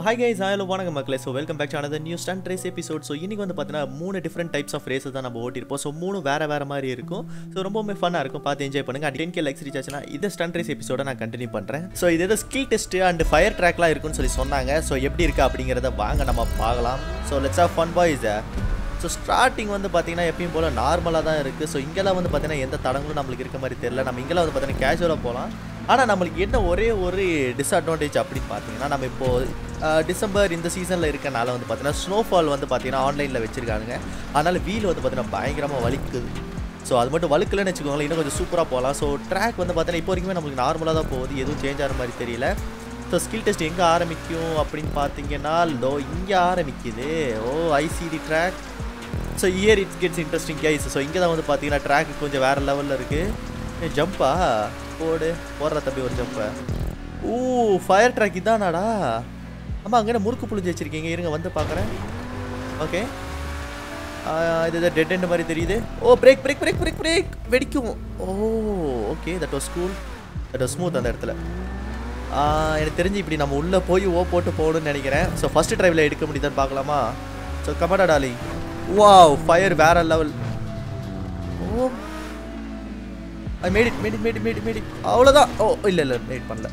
hi guys hello வணக்கம் மக்களே so welcome back to another new stunt race episode so இன்னைக்கு வந்து பார்த்தீங்கன்னா மூணு டிஃப்ரெண்ட் டைப்ஸ் ஆஃப் ரேஸஸ் தான் நம்ம ஓட்டிருப்போம் ஸோ மூணு வேற வேற மாதிரி இருக்கும் ஸோ ரொம்பவுமே ஃபன்னாக இருக்கும் பார்த்து என்ஜாய் பண்ணுங்க and ten K likes reach ஆச்சுன்னா இந்த ஸ்டண்ட் ரேஸ் எபிசோட நான் கண்டினியூ பண்ணுறேன் ஸோ இது ஏதோ ஸ்கில் டெஸ்ட் அண்ட் ஃபயர் ட்ராக்லாம் இருக்குன்னு சொல்லி சொன்னாங்க ஸோ எப்படி இருக்கு அப்படிங்கிறத வாங்க நம்ம பார்க்கலாம் so let's have fun boys so starting வந்து பார்த்தீங்கன்னா எப்பயும் போல் நார்மலாக தான் இருக்குது ஸோ இங்கெல்லாம் வந்து பார்த்தீங்கன்னா எந்த தடங்களும் நம்மளுக்கு இருக்க மாதிரி தெரியல நம்ம இங்கெல்லாம் வந்து பார்த்தீங்கன்னா கேஷுவலாக போகலாம் ஆனால் நம்மளுக்கு என்ன ஒரே ஒரு டிஸ்அட்வான்டேஜ் அப்படின்னு பார்த்தீங்கன்னா நம்ம இப்போது டிசம்பர் இந்த சீசனில் இருக்கனால வந்து பார்த்தீங்கன்னா ஸ்னோஃபால் வந்து பார்த்தீங்கன்னா ஆன்லைனில் வச்சுருக்காங்க அதனால் வீல் வந்து பார்த்தீங்கன்னா பயங்கரமாக வலிக்குது ஸோ அது மட்டும் வழுக்கலன்னு வச்சுக்கோங்களேன் இன்னும் கொஞ்சம் சூப்பராக போகலாம் ஸோ ட்ராக் வந்து பார்த்தீங்கன்னா இப்போ வரைக்குமே நம்மளுக்கு நார்மலாக தான் போகுது எதுவும் சேஞ்ச் ஆகிற மாதிரி தெரியல ஸோ ஸ்கில் டெஸ்ட் எங்கே ஆரம்பிக்கும் அப்படின்னு பார்த்தீங்கன்னா லோ இங்கே ஆரம்பிக்குது ஓ ஐசிடி track so here it gets interesting guys so இங்கே தான் வந்து பார்த்தீங்கன்னா ட்ராக் கொஞ்சம் வேறு லெவலில் இருக்குது ஜம்பா போடு போடுற தம்பி ஒரு ஜம்பை ஊ ஃபயர் ட்ராக் இதானாடா ஆமாம் அங்கே முறுக்கு புளிஞ்சு வச்சுருக்கீங்க இருங்க வந்து பார்க்குறேன் ஓகே இது டெட் எண்ட் மாதிரி தெரியுது ஓ brake brake brake brake brake வெடிக்கும் ஓ okay that was cool that was smooth அந்த இடத்துல ஆஹ், எனக்கு தெரிஞ்சு இப்படி நம்ம உள்ளே போய் ஓ போட்டு போகணும்னு நினைக்கிறேன் ஸோ ஃபஸ்ட்டு ட்ரைவில் எடுக்க முடியுதான்னு பார்க்கலாமா ஸோ கமாடா டாலி வாவ் ஃபயர் வேற level oh I made it made it made it made it made it அவ்வளோதான் ஓ இல்லை இல்லை மேட் பண்ணல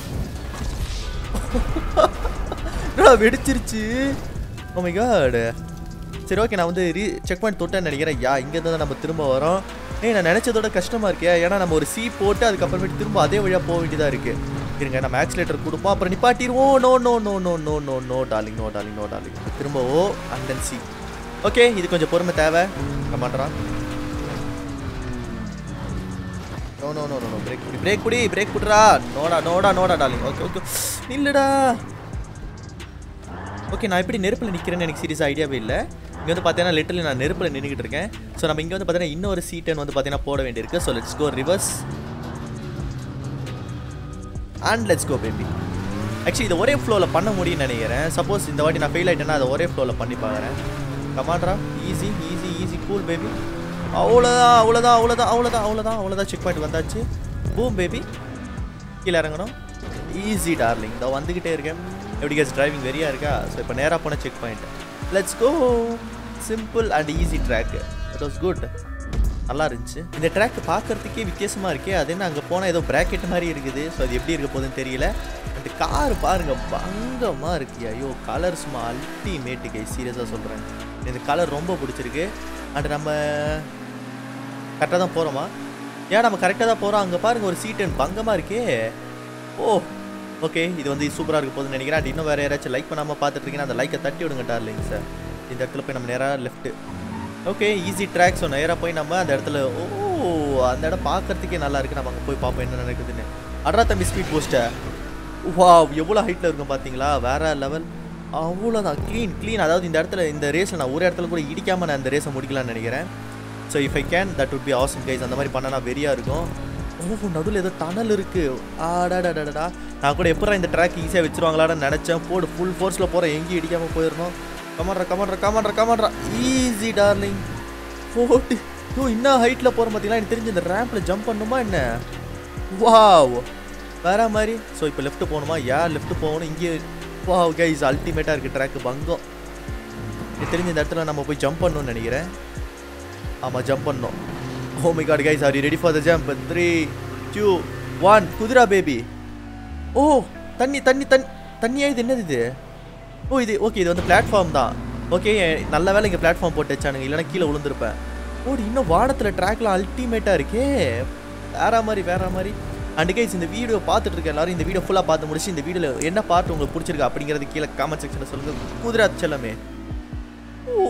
என்னடா வெடிச்சிருச்சு ஓ மை காட் சரி ஓகே நான் வந்து ரீ செக் பாயிண்ட் தொட்டேன்னு நினைக்கிறேன் யா இங்கேருந்து தான் நம்ம திரும்ப வரோம் ஏய் நான் நினச்சதோட கஷ்டமாக இருக்கே ஏன்னா நம்ம ஒரு சி போட்டு அதுக்கப்புறமேட்டு திரும்ப அதே வழியாக போக வேண்டியதாக இருக்குது இருங்க நம்ம ஆக்சிலேட்டர் கொடுப்போம் அப்புறம் நிப்பாட்டிடுவோம் no no no no no no no darling no darling no darling திரும்ப ஓ அண்ட் தென் சி ஓகே இது கொஞ்சம் பொறுமை தேவை கமாண்ட்றான் no no no no brake குடி பிரேக் குடி பிரேக் குடுறா நோடா நோடா நோடா டார்லிங் ஓகே ஓகே இல்லைடா ஓகே நான் எப்படி நெருப்பில் நிற்கிறேன்னு எனக்கு சீரியஸ் ஐடியாவே இல்லை இங்கே வந்து பார்த்தீங்கன்னா லிட்டரலி நான் நெருப்பில் நின்றுக்கிட்டு இருக்கேன் ஸோ நம்ம இங்கே வந்து பார்த்தீங்கன்னா இன்னொரு சீட்டன் வந்து பார்த்தீங்கன்னா போட வேண்டியிருக்கு so let's go reverse and let's go baby actually இதை ஒரே ஃப்ளோவில் பண்ண முடியும்னு நினைக்கிறேன் சப்போஸ் இந்த வாட்டி நான் ஃபெயில் ஆகிட்டேன்னா அதை ஒரே ஃப்ளோவில் பண்ணி பார்க்குறேன் கமாண்ட்ரா easy easy easy cool baby அவ்வளோதான் அவ்வளோதான் அவ்வளோதான் அவ்வளோதான் அவ்வளோதான் அவ்வளோதான் செக் பாயிண்ட் வந்தாச்சு பூம் பேபி கீழே இறங்கணும் ஈஸி டார்லிங் இதோ வந்துக்கிட்டே இருக்கேன் எப்படி கேஸ் டிரைவிங் வெரியா இருக்கா ஸோ இப்போ நேராக போன checkpoint let's go simple and easy track it was good நல்லா இருந்துச்சு இந்த ட்ராக் பார்க்கறதுக்கே வித்தியாசமாக இருக்கே அது என்ன அங்கே போனால் ஏதோ பிராக்கெட் மாதிரி இருக்குது ஸோ அது எப்படி இருக்க போகுதுன்னு தெரியல அந்த கார் பாருங்க பங்கமாக இருக்கு ஐயோ கலர் சும்மா அல்டிமேட்டு கை சீரியஸாக சொல்கிறேன் இந்த கலர் ரொம்ப பிடிச்சிருக்கு அண்ட் நம்ம கரெக்டாக தான் போகிறோமா ஏன் நம்ம கரெக்டாக தான் போகிறோம் அங்கே பாருங்க ஒரு சீட் பங்கமாக இருக்கே ஓ ஓகே இது வந்து சூப்பராக இருக்க போகுதுன்னு நினைக்கிறேன் And இன்னும் வேறு யாராச்சும் லைக் பண்ணாமல் பார்த்துட்டு இருக்கீங்கன்னா அந்த லைக்கை தட்டி விடுங்க டார்லிங் சார் இந்த இடத்துல போய் நம்ம நேராக left okay easy track so நேராக போய் நம்ம அந்த இடத்துல ஓ அந்த இடம் பார்க்கறதுக்கே நல்லா இருக்கு நம்ம அங்கே போய் பார்ப்போம் என்ன நடக்குதுன்னு அட்ரா தம்பி ஸ்பீட் போஸ்ட்டை வா எவ்வளோ ஹைட்டில் இருக்கும் பார்த்தீங்களா வேற லெவல் அவ்வளோதான் க்ளீன் க்ளீன் அதாவது இந்த இடத்துல இந்த ரேஸில் நான் ஒரு இடத்துல கூட இடிக்காமல் நான் இந்த ரேஸை முடிக்கலாம்னு நினைக்கிறேன் so if I can that would be awesome guys அந்த மாதிரி பண்ணனா வெறியாக இருக்கும் ஓ நடுவில் ஏதோ டனல் இருக்கு ஆடாடாடாடா நான் கூட எப்பறம் இந்த ட்ராக் ஈஸியாக வச்சிருவாங்களான்னு நினச்சேன் போடு ஃபுல் ஃபோர்ஸில் போகிறேன் எங்கேயும் இடிக்காமல் போயிடணும் கமாண்ட்ரா கமாண்ட்ரா கமாண்ட்ரா கமாண்ட்ரா ஈஸி டார்லிங் போட்டு ஓ இன்னும் ஹைட்டில் போகிறோம் பார்த்தீங்களா எனக்கு தெரிஞ்சு இந்த ரேம்பில் ஜம்ப் பண்ணுமா என்ன வாவ் வேற மாதிரி ஸோ இப்போ லெஃப்ட் போகணுமா யார் லெஃப்ட் போகணும் இங்கே வாவ் கைஸ் அல்டிமேட்டாக இருக்குது ட்ராக்கு பங்கம் எனக்கு தெரிஞ்ச இந்த இடத்துல நம்ம போய் ஜம்ப் பண்ணணும்னு நினைக்கிறேன் ஆமாம் ஜம்ப் பண்ணோம் oh my god guys are you ready for the jump three two one குதிரா பேபி ஓ தண்ணி தண்ணி தண்ணி தண்ணியா இது என்னது இது ஓ இது ஓகே இது வந்து பிளாட்ஃபார்ம் தான் ஓகே நல்ல வேலை இங்கே பிளாட்ஃபார்ம் போட்டு வச்சானுங்க இல்லைன்னா கீழே விழுந்திருப்பேன் ஓ இன்னும் வானத்தில் ட்ராக்லாம் அல்டிமேட்டாக இருக்கே வேற மாதிரி வேற மாதிரி அண்ட் கைஸ் இந்த வீடியோ பார்த்துட்டு இருக்க எல்லாரும் இந்த வீடியோ ஃபுல்லாக பார்த்து முடிச்சு இந்த வீடியோவில் என்ன பார்ட் உங்களுக்கு பிடிச்சிருக்கு அப்படிங்கிறது கீழே காமெண்ட் செக்ஷனில் சொல்லுங்கள் குதிராத் செல்லமே ஓ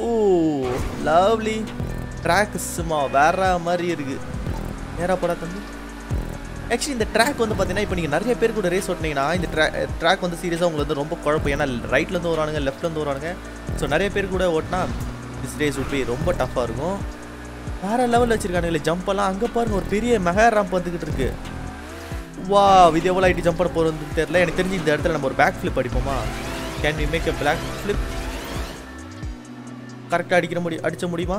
லவ்லி ட்ராக் சும்மா வேற மாதிரி இருக்கு நேரா போடா தம்பி ஆக்சுவலி இந்த ட்ராக் வந்து பார்த்தீங்கன்னா இப்போ நீங்கள் நிறைய பேர் கூட ரேஸ் ஓட்டினீங்கன்னா இந்த ட்ராக் ட்ராக் வந்து சீரியஸாக உங்களுக்கு வந்து ரொம்ப குழப்பம் ஏன்னா ரைட்லேருந்து வரானுங்க லெஃப்ட்லேருந்து வரானுங்க ஸோ நிறைய பேர் கூட ஓட்டினா திஸ் ரேஸ் உட் பி ரொம்ப டஃப்பாக இருக்கும் வேற லெவலில் வச்சிருக்கானுங்களே ஜம்ப் எல்லாம் அங்கே பாருங்க ஒரு பெரிய மெகா ரேம்ப் வந்துக்கிட்டு இருக்கு வா இது எவ்வளோ ஐட்டி ஜம்ப் பண்ண போகிறதுன்னு தெரியல எனக்கு தெரிஞ்சு இந்த இடத்துல நம்ம ஒரு பேக் ஃப்ளிப் அடிப்போமா can we make a black flip கரெக்டாக அடிக்கிற முடியும் அடிச்ச முடியுமா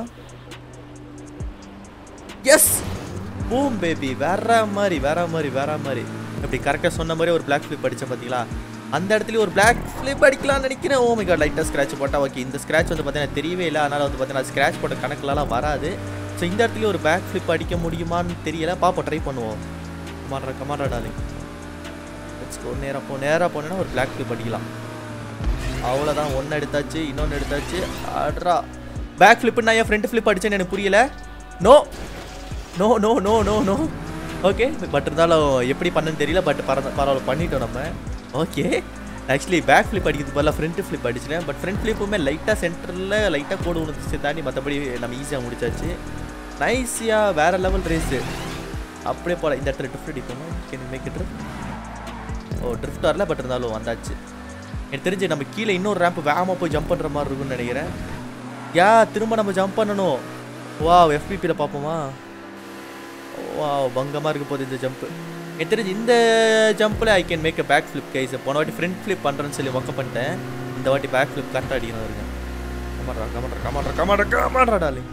எஸ் பூம் பேபி வேற மாதிரி வேற மாதிரி வேற மாதிரி அப்படி கரெக்டாக சொன்ன மாதிரி ஒரு பிளாக் ஃபிளிப் அடித்தேன் பார்த்தீங்களா அந்த இடத்துல ஒரு பிளாக் ஃபிளிப் அடிக்கலாம்னு நினைக்கிறேன் ஓ மை காட் லைட்டாக ஸ்க்ராட்ச் போட்டால் ஓகே இந்த ஸ்க்ராட்ச் வந்து பார்த்தீங்கன்னா தெரியவே இல்லை அதனால் வந்து பார்த்தீங்கன்னா ஸ்க்ராட்ச் போட்ட கணக்குலலாம் வராது ஸோ இந்த இடத்துல ஒரு பேக் ஃபிளிப் அடிக்க முடியுமான்னு தெரியல பார்ப்போம் ட்ரை பண்ணுவோம் கமாண்டா கமாண்டா டாலிங் லெட்ஸ் கோ நேராக போ நேராக போனேன்னா ஒரு பிளாக் ஃபிளிப் அடிக்கலாம் அவ்வளோதான் ஒன்று எடுத்தாச்சு இன்னொன்று எடுத்தாச்சு அட்ரா பேக் ஃப்ளிப்பு நான் என் ஃப்ரண்ட் ஃப்ளிப் அடிச்சேன்னு எனக்கு புரியல no no no no no no okay but இருந்தாலும் எப்படி பண்ணுன்னு தெரியல பட் பரவ பரவாயில்ல பண்ணிட்டோம் நம்ம ஓகே ஆக்சுவலி பேக் ஃப்ளிப் அடிக்கிறது பதிலாக ஃப்ரண்ட் ஃப்ளிப் அடிச்சிட்டேன் பட் ஃப்ரண்ட் ஃப்ளிப்புமே லைட்டாக சென்டரில் லைட்டாக கோடு விழுந்துச்சு தாண்டி மற்றபடி நம்ம ஈஸியாக முடிச்சாச்சு நைஸியாக வேறு லெவல் ரேஸு அப்படியே போல இந்த இடத்துல ட்ரிஃப்ட் அடிக்கணும் கேன் மேக் ட்ரிஃப்ட் ஓ ட்ரிஃப்ட் வரல பட் இருந்தாலும் வந்தாச்சு எனக்கு தெரிஞ்சு நம்ம கீழே இன்னொரு ரேம்ப் வேகமாக போய் ஜம்ப் பண்ணுற மாதிரி இருக்கும்னு நினைக்கிறேன் யா திரும்ப நம்ம ஜம்ப் பண்ணணும் வா எஃபிபியில் பார்ப்போமா வா பங்கமாக இருக்க போகுது இந்த ஜம்ப்பு எனக்கு தெரிஞ்சு இந்த ஜம்பில் I can make a back flip guys போன வாட்டி ஃப்ரண்ட் ஃப்ளிப் பண்ணுறேன்னு சொல்லி ஒர்க் பண்ணிட்டேன் இந்த வாட்டி பேக் ஃப்ளிப் கரெக்டாக அடிக்கணும் இருங்க கமாட்ரா கமாட்ரா கமாட்ரா கமாட்ரா கமாட்ரா டாலிங்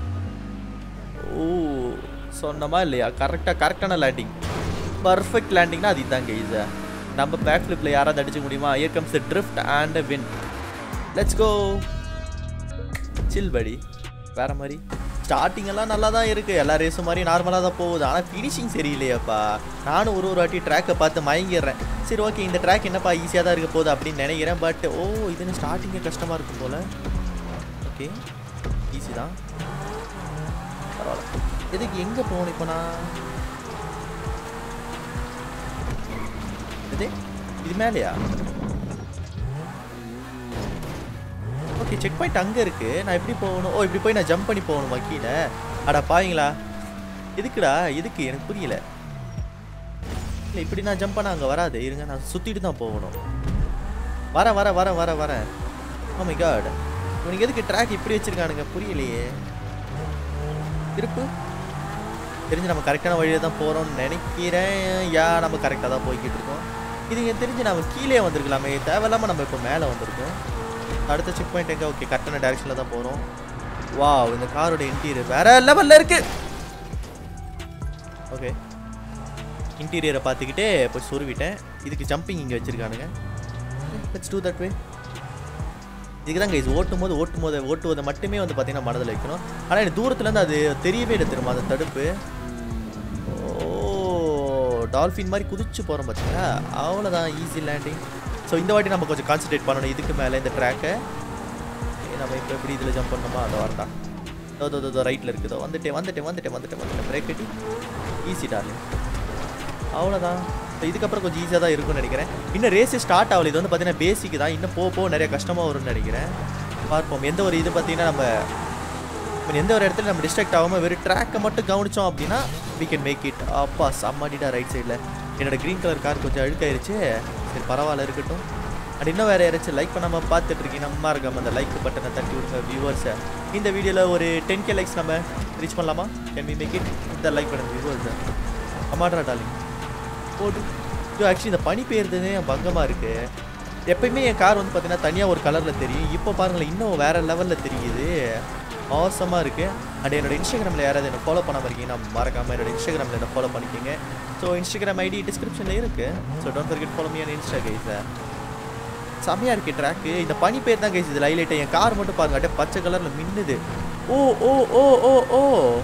ஓ சொன்னமா இல்லையா கரெக்டாக கரெக்டான லேண்டிங் பர்ஃபெக்ட் லேண்டிங்னா அது இதாங்க இது நம்ம பேக் ஃப்ளிப்பில் யாராவது அடிச்சு முடியுமா here comes the drift and win let's go chill படி வேற மாதிரி ஸ்டார்டிங் எல்லாம் நல்லா தான் இருக்குது எல்லா ரேஸும் மாதிரி நார்மலாக தான் போகுது ஆனால் ஃபினிஷிங் சரியில்லையாப்பா நானும் ஒரு ஒரு வாட்டி ட்ராக்கை பார்த்து மயங்கிடுறேன் சரி ஓகே இந்த ட்ராக் என்னப்பா ஈஸியாக தான் இருக்க போகுது அப்படின்னு நினைக்கிறேன் பட் ஓ இது ஸ்டார்டிங்கே கஷ்டமாக இருக்கும் போல் ஓகே ஈஸி தான் பரவாயில்ல எதுக்கு எங்கே போகணும் இப்போ நான் இது இது மேலேயா ஓகே செக் பாயிண்ட் அங்கே இருக்கு நான் எப்படி போகணும் ஓ இப்படி போய் நான் ஜம்ப் பண்ணி போகணுமா கீழே அடா பாவீங்களா எதுக்குடா எதுக்கு எனக்கு புரியல இல்லை இப்படி நான் ஜம்ப் பண்ண அங்கே வராது இருங்க நான் சுற்றிட்டு தான் போகணும் வரேன் வரேன் வரேன் வரேன் வரேன் ஓ மை காட் இவனுக்கு எதுக்கு ட்ராக் இப்படி வச்சிருக்கானுங்க புரியலையே திருப்பு தெரிஞ்சு நம்ம கரெக்டான வழியில் தான் போகிறோம்னு நினைக்கிறேன் யா நம்ம கரெக்டாக தான் போய்கிட்டு இருக்கோம் இது எனக்கு தெரிஞ்சு நம்ம கீழே வந்திருக்கலாமே தேவையில்லாமல் நம்ம இப்போ மேலே வந்திருக்கோம் அடுத்த செக் பாயிண்ட் எங்கே ஓகே கரெக்டான டேரக்ஷனில் தான் போகிறோம் வா இந்த காரோட இன்டீரியர் வேற லெவலில் இருக்கு ஓகே இன்டீரியரை பார்த்துக்கிட்டே போய் சொருவிட்டேன் இதுக்கு ஜம்பிங் இங்கே வச்சுருக்கானுங்க லெட்ஸ் டூ தட் வே இதுக்கு தான் கைஸ் ஓட்டும் போது ஓட்டும் போது ஓட்டுவதை மட்டுமே வந்து பார்த்தீங்கன்னா மனதில் வைக்கணும் ஆனால் எனக்கு தூரத்துலேருந்து அது தெரியவே இல்லை திரும்ப அந்த தடுப்பு ஓ டால்ஃபின் மாதிரி குதிச்சு போகிறோம் பார்த்தீங்களா அவ்வளோதான் ஈஸி லேண்டிங் ஸோ இந்த வாட்டி நம்ம கொஞ்சம் கான்சன்ட்ரேட் பண்ணணும் இதுக்கு மேலே இந்த ட்ராக்கை நம்ம இப்போ எப்படி இதில் ஜம்ப் பண்ணணுமா அதை வரட்டா தோ தோ தோ ரைட்டில் இருக்குதோ வந்துட்டேன் வந்துட்டேன் வந்துட்டேன் வந்துட்டேன் வந்துட்டேன் பிரேக் கட்டி ஈஸி டார்லிங் அவ்வளோதான் ஸோ இதுக்கப்புறம் கொஞ்சம் ஈஸியாக தான் இருக்கும்னு நினைக்கிறேன் இன்னும் ரேஸே ஸ்டார்ட் ஆகல இது வந்து பார்த்தீங்கன்னா பேசிக் தான் இன்னும் போக போக நிறைய கஷ்டமாக வரும்னு நினைக்கிறேன் பார்ப்போம் எந்த ஒரு இது பார்த்தீங்கன்னா நம்ம இப்போ எந்த ஒரு இடத்துல நம்ம டிஸ்ட்ராக்ட் ஆகாமல் வெறும் ட்ராக்கை மட்டும் கவனிச்சோம் அப்படின்னா we can மேக் இட் அப்பா செம்மடிடா ரைட் சைடில் என்னோட க்ரீன் கலர் கார் கொஞ்சம் அழுக்காயிருச்சு சரி பரவாயில்ல இருக்கட்டும் அண்ட் இன்னும் வேறு யாராச்சும் லைக் பண்ணாமல் பார்த்துட்டு இருக்கீங்க நம்ம இருக்காம அந்த லைக் பட்டனை தட்டி விடுங்க வியூவர்ஸை இந்த வீடியோவில் ஒரு டென் கே லைக்ஸ் நம்ம ரீச் பண்ணலாமா கேன் வி மேக் இட் இந்த லைக் பண்ணுங்க வியூவர்ஸை அம்மாட்ரா டாலிங் போடு இது ஆக்சுவலி இந்த பனி பெய்யறதுனே பங்கமாக இருக்குது எப்பயுமே என் கார் வந்து பார்த்தீங்கன்னா தனியாக ஒரு கலரில் தெரியும் இப்போ பாருங்களேன் இன்னும் வேறு லெவலில் தெரியுது அவசமாக இருக்குது அண்ட் என்னோட இன்ஸ்டாகிராமில் யாராவது என்ன ஃபாலோ பண்ணாமல் இருக்கீங்கன்னா மறக்காமல் என்னோட இன்ஸ்டாகிராமில் என்ன ஃபாலோ பண்ணிக்கோங்க ஸோ இன்ஸ்டாகிராம் ஐடி டிஸ்கிரிப்ஷனில் இருக்குது so don't forget follow me on Insta கைஸை செம்மையாக இருக்கு ட்ராக்கு இந்த பனி பேர் தான் கைஸ் இதில் ஹைலைட்டு என் கார் மட்டும் பாருங்க அப்படியே பச்சை கலரில் மின்னுது ஓ ஓ ஓ ஓ ஓ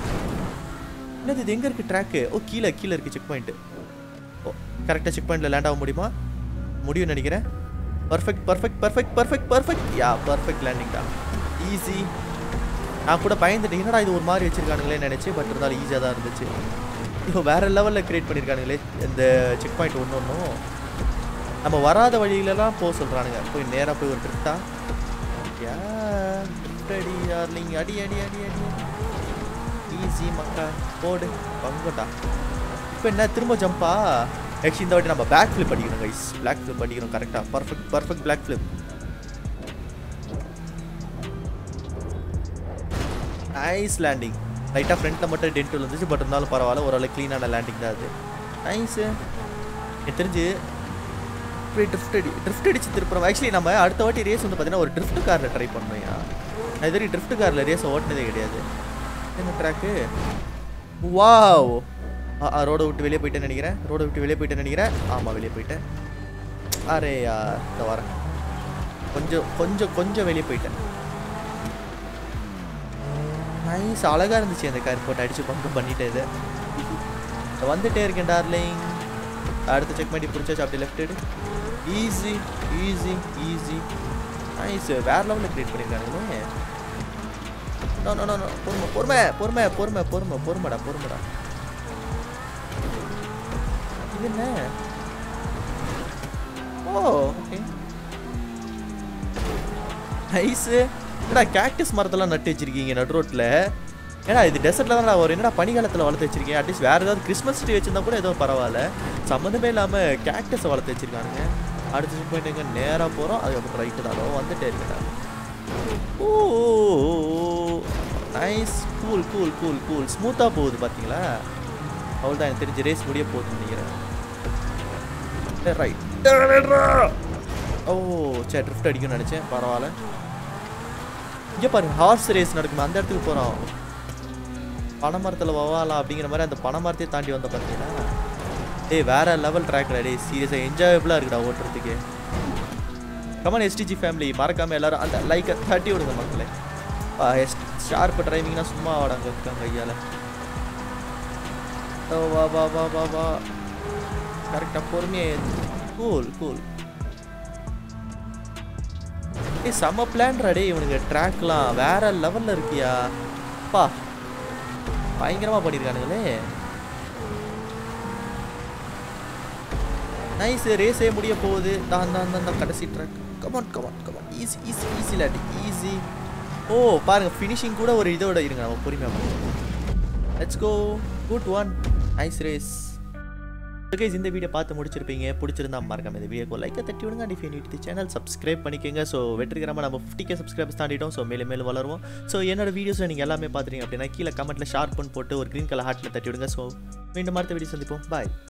என்னது இது எங்கே இருக்குது ட்ராக்கு ஓ கீழே கீழே இருக்குது செக் பாயிண்ட்டு ஓ கரெக்டாக செக் பாயிண்ட்டில் லேண்ட் ஆக முடியுமா முடியும்னு நினைக்கிறேன் perfect perfect perfect perfect perfect yeah perfect landing தான் ஈஸி நான் கூட பயந்துட்டேன் என்னடா இது ஒரு மாதிரி வச்சிருக்கானுங்களே நினச்சி பட் இருந்தாலும் ஈஸியாக தான் இருந்துச்சு இப்போ வேற லெவலில் கிரியேட் பண்ணியிருக்கானுங்களே இந்த செக் பாயிண்ட் ஒன்று ஒன்றும் நம்ம வராத வழியிலலாம் போக சொல்கிறானுங்க போய் நேராக போய் ஒரு ட்ரிப்டா யா ட்ரிப்ட் அடி டார்லிங் அடி அடி அடி அடி ஈஸி மக்கா போடு பங்கோட்டா இப்போ என்ன திரும்ப ஜம்பா ஆக்சுவலி இந்த வாட்டி நம்ம பேக் ஃபிளிப் அடிக்கணும் கைஸ் பிளாக் ஃபிளிப் அடிக்கணும் கரெக்டாக perfect perfect black flip nice landing லைட்டாக ஃப்ரண்ட்டில் மட்டும் டென்ட் இருந்துச்சு பட் இருந்தாலும் பரவாயில்ல ஓரளவு க்ளீனான லேண்டிங் தான் அது நைஸு எனக்கு தெரிஞ்சு இப்படி ட்ரிஃப்ட் அடி ட்ரிஃப்ட் அடிச்சு திருப்புறோம் ஆக்சுவலி நம்ம அடுத்த வாட்டி ரேஸ் வந்து பார்த்தீங்கன்னா ஒரு ட்ரிஃப்ட் காரில் ட்ரை பண்ணோம்யா நான் இது வரைக்கும் ட்ரிஃப்ட் காரில் ரேஸ் ஓட்டினதே கிடையாது என்ன ட்ராக்கு வாவ் ஆ ரோடை விட்டு வெளியே போயிட்டேன்னு நினைக்கிறேன் ரோடை விட்டு வெளியே போயிட்டேன்னு நினைக்கிறேன் ஆமாம் வெளியே போயிட்டேன் அரே யார் இந்த வரேன் கொஞ்சம் கொஞ்சம் கொஞ்சம் வெளியே போயிட்டேன் நைஸ் அழகா இருந்துச்சு அந்த கார் போட்டு அடிச்சு பங்கு பண்ணிட்டேன் இதை இதோ வந்துட்டே இருக்கேன் டார்லிங் அடுத்த செக் பண்ணி பிடிச்சாச்சு அப்படி லெஃப்ட் எடு ஈஸி ஈஸி ஈஸி நைஸ் வேற லெவலில் கிரியேட் பண்ணியிருக்காங்களே நோ நோ நோ பொறுமை பொறுமை பொறுமை பொறுமை பொறுமை பொறுமைடா பொறுமைடா இது என்ன ஓ ஓகே நைஸு என்னடா கேக்டஸ் மரத்தெல்லாம் நட்டு வச்சிருக்கீங்க நடு ரோட்டில் ஏன்னா இது டெசர்ட்டில் தான் வரும் என்னடா பனிக்காலத்தில் வளர்த்து வச்சிருக்கீங்க அட்லீஸ்ட் வேறு ஏதாவது கிறிஸ்மஸ் ட்ரீ வச்சிருந்தா கூட ஏதோ பரவாயில்ல சம்மந்தமே இல்லாமல் கேக்டஸை வளர்த்து வச்சிருக்கானுங்க அடுத்த செக் பாயிண்ட் எங்கே நேராக போகிறோம் அதுக்கப்புறம் ரைட்டு தான் அதோ வந்துட்டே இருக்கேன்டா oh nice cool cool cool cool ஸ்மூத்தாக போகுது பார்த்தீங்களா அவ்வளோதான் எனக்கு தெரிஞ்ச ரேஸ் முடிய போகுதுன்னு நினைக்கிறேன் ரைட் ஓ சரி ட்ரிஃப்ட் அடிக்கும்னு நினச்சேன் பரவாயில்ல இங்கே பாருங்க ஹார்ஸ் ரேஸ் நடக்குமே அந்த இடத்துக்கு போகிறோம் பனைமரத்தில் வவாலாம் அப்படிங்கிற மாதிரி அந்த பனைமரத்தையே தாண்டி வந்த பார்த்தீங்கன்னா டேய் வேற லெவல் ட்ராக்டா டேய் சீரியஸாக என்ஜாயபிளாக இருக்குடா ஓட்டுறதுக்கு கமன் எஸ்டிஜி ஃபேமிலி மறக்காம எல்லாரும் அந்த லைக்கை தட்டி விடுங்க மக்களே ஷார்ப் டிரைவிங்னா சும்மா வாடாங்க இருக்காங்க ஐயால ஓ வா வா வா வா வா கரெக்டாக பொறுமையாக கூல் கூல் ஏய் செம்ம பிளான்டா டேய் இவனுங்க ட்ராக்லாம் வேற லெவலில் இருக்கியா பா பயங்கரமாக பண்ணியிருக்கானுங்களே நைஸ் ரேஸே முடிய போகுது தான் தான் தான் தான் கடைசி track come on come on come on easy easy easy லாட்டி ஈஸி ஓ பாருங்க ஃபினிஷிங் கூட ஒரு இதோட இருங்க நம்ம பொறுமையாக பண்ணுவோம் let's go good one nice race guys இந்த வீடியோ பார்த்து முடிச்சிருப்பீங்க பிடிச்சிருந்தா மறக்காம இந்த வீடியோக்கு லைக்கை தட்டி விடுங்க and if you need the channel subscribe பண்ணிக்கோங்க ஸோ வெற்றிகரமாக நம்ம ஃபிஃப்டி கே சப்ஸ்கிரைபர்ஸ் தாண்டிட்டோம் ஸோ மேலும் மேலும் வளருவோம் ஸோ என்னோட வீடியோஸை நீங்கள் எல்லாமே பார்த்துட்டீங்க அப்படின்னா கீழே கமெண்ட்டில் ஷார்ப் பண்ணி போட்டு ஒரு க்ரீன் கலர் ஹார்ட்டில் தட்டி விடுங்க ஸோ மீண்டும் அடுத்த வீடியோ சந்திப்போம் பாய்